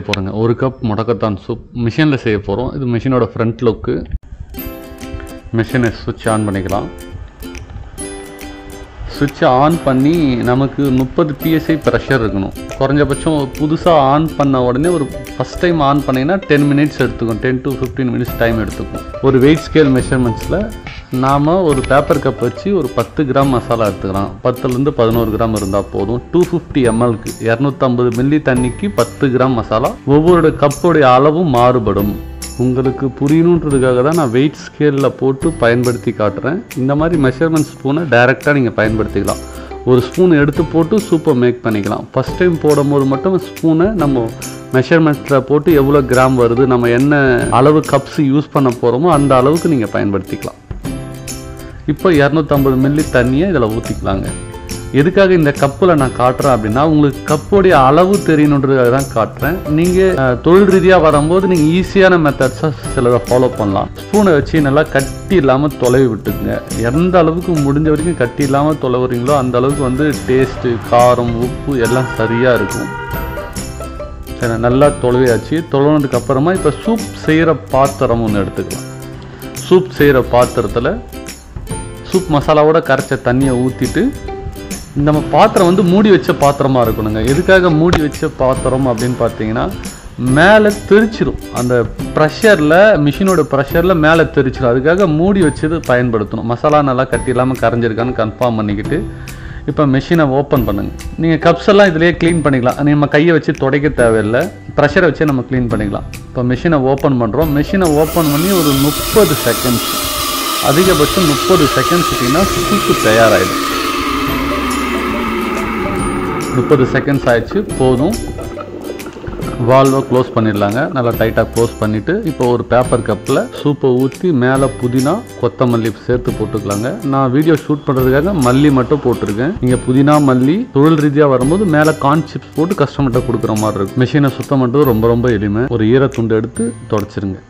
போகிறோங்க ஒரு கப் முடக்கத்தான் சூப் மிஷினில் செய்ய போகிறோம் இது மிஷினோட ஃப்ரண்ட் லுக்கு மிஷினை சுவிட்ச் ஆன் பண்ணிக்கலாம் சுவிட்சை ஆன் பண்ணி நமக்கு முப்பது பிஎஸ்ஐ ப்ரெஷர் இருக்கணும் குறைஞ்சபட்சம் புதுசாக ஆன் பண்ண உடனே ஒரு ஃபஸ்ட் டைம் ஆன் பண்ணிங்கன்னா டென் மினிட்ஸ் எடுத்துக்கும் ten to fifteen minutes time எடுத்துக்கும் ஒரு வெயிட் ஸ்கேல் மெஷர்மெண்ட்ஸில் நாம் ஒரு பேப்பர் கப் வச்சு ஒரு பத்து கிராம் மசாலா எடுத்துக்கலாம் பத்துலேருந்து பதினோரு கிராம் இருந்தால் போதும் டூ ஃபிஃப்டி எம்எல்க்கு இரநூத்தம்பது மில்லி தண்ணிக்கு பத்து கிராம் மசாலா ஒவ்வொரு கப்போடைய அளவும் மாறுபடும் உங்களுக்கு புரியணுன்றதுக்காக தான் நான் வெயிட் ஸ்கேலில் போட்டு பயன்படுத்தி காட்டுறேன் இந்த மாதிரி மெஷர்மெண்ட் ஸ்பூனை டைரெக்டாக நீங்கள் பயன்படுத்திக்கலாம் ஒரு ஸ்பூன் எடுத்து போட்டு சூப்பை மேக் பண்ணிக்கலாம் ஃபஸ்ட் டைம் போடும்போது மட்டும் ஸ்பூனை நம்ம மெஷர்மெண்ட்டில் போட்டு எவ்வளோ கிராம் வருது நம்ம என்ன அளவு கப்ஸ் யூஸ் பண்ண போகிறோமோ அந்த அளவுக்கு நீங்கள் பயன்படுத்திக்கலாம் இப்போ இரநூத்தம்பது மில்லி தண்ணியை இதில் ஊற்றிக்கலாங்க எதுக்காக இந்த கப்பில் நான் காட்டுறேன் அப்படின்னா உங்களுக்கு கப்போடைய அளவு தெரியணுன்றதுக்காக தான் காட்டுறேன் நீங்கள் தொழில் ரீதியாக வரும்போது நீங்கள் ஈஸியான மெத்தட்ஸாக சிலதை ஃபாலோ பண்ணலாம் ஸ்பூனை வச்சு நல்லா கட்டி இல்லாமல் தொலைவி விட்டுக்குங்க எந்த அளவுக்கு முடிஞ்ச வரைக்கும் கட்டி இல்லாமல் தொலைவுறீங்களோ அந்த அளவுக்கு வந்து டேஸ்ட்டு காரம் உப்பு எல்லாம் சரியாக இருக்கும் சரி நல்லா தொலைவியாச்சு தொலைனதுக்கு அப்புறமா இப்போ சூப் செய்கிற பாத்திரம் ஒன்று எடுத்துக்கலாம் சூப் செய்கிற பாத்திரத்தில் சூப் மசாலாவோட கரைச்ச தண்ணியை ஊற்றிட்டு நம்ம பாத்திரம் வந்து மூடி வச்ச பாத்திரமா இருக்கணுங்க எதுக்காக மூடி வச்ச பாத்திரம் அப்படின்னு பார்த்தீங்கன்னா மேலே தெரிச்சிரும் அந்த ப்ரெஷரில் மிஷினோட ப்ரெஷரில் மேலே தெரிச்சிரும் அதுக்காக மூடி வச்சது பயன்படுத்தணும் மசாலா நல்லா கட்டி இல்லாமல் கரைஞ்சிருக்கான்னு கன்ஃபார்ம் பண்ணிக்கிட்டு இப்போ மிஷினை ஓப்பன் பண்ணுங்க நீங்கள் கப்ஸ் எல்லாம் இதுலேயே க்ளீன் பண்ணிக்கலாம் நம்ம கையை வச்சு துடைக்க தேவையில்லை ப்ரெஷரை வச்சே நம்ம க்ளீன் பண்ணிக்கலாம் இப்போ மிஷினை ஓப்பன் பண்ணுறோம் மிஷினை ஓப்பன் பண்ணி ஒரு முப்பது செகண்ட்ஸ் அதிகபட்சம் முப்பது செகண்ட்ஸ் விட்டிங்கன்னா சூப்பு தயாராகிடும் முப்பது செகண்ட்ஸ் ஆயிடுச்சு போதும் வால்வை க்ளோஸ் பண்ணிடலாங்க நல்லா டைட்டாக க்ளோஸ் பண்ணிவிட்டு இப்போ ஒரு பேப்பர் கப்பில் சூப்பை ஊற்றி மேலே புதினா கொத்தமல்லி சேர்த்து போட்டுக்கலாங்க நான் வீடியோ ஷூட் பண்ணுறதுக்காக மல்லி மட்டும் போட்டிருக்கேன் நீங்கள் புதினா மல்லி தொழில் ரீதியாக வரும்போது மேலே கார்ன் சிப்ஸ் போட்டு கஸ்டமர்கிட்ட கொடுக்குற மாதிரி இருக்கும் மிஷினை சுத்தம் பண்ணுறது ரொம்ப ரொம்ப எளிமை ஒரு ஈரத்துண்டு எடுத்து தொடச்சிருங்க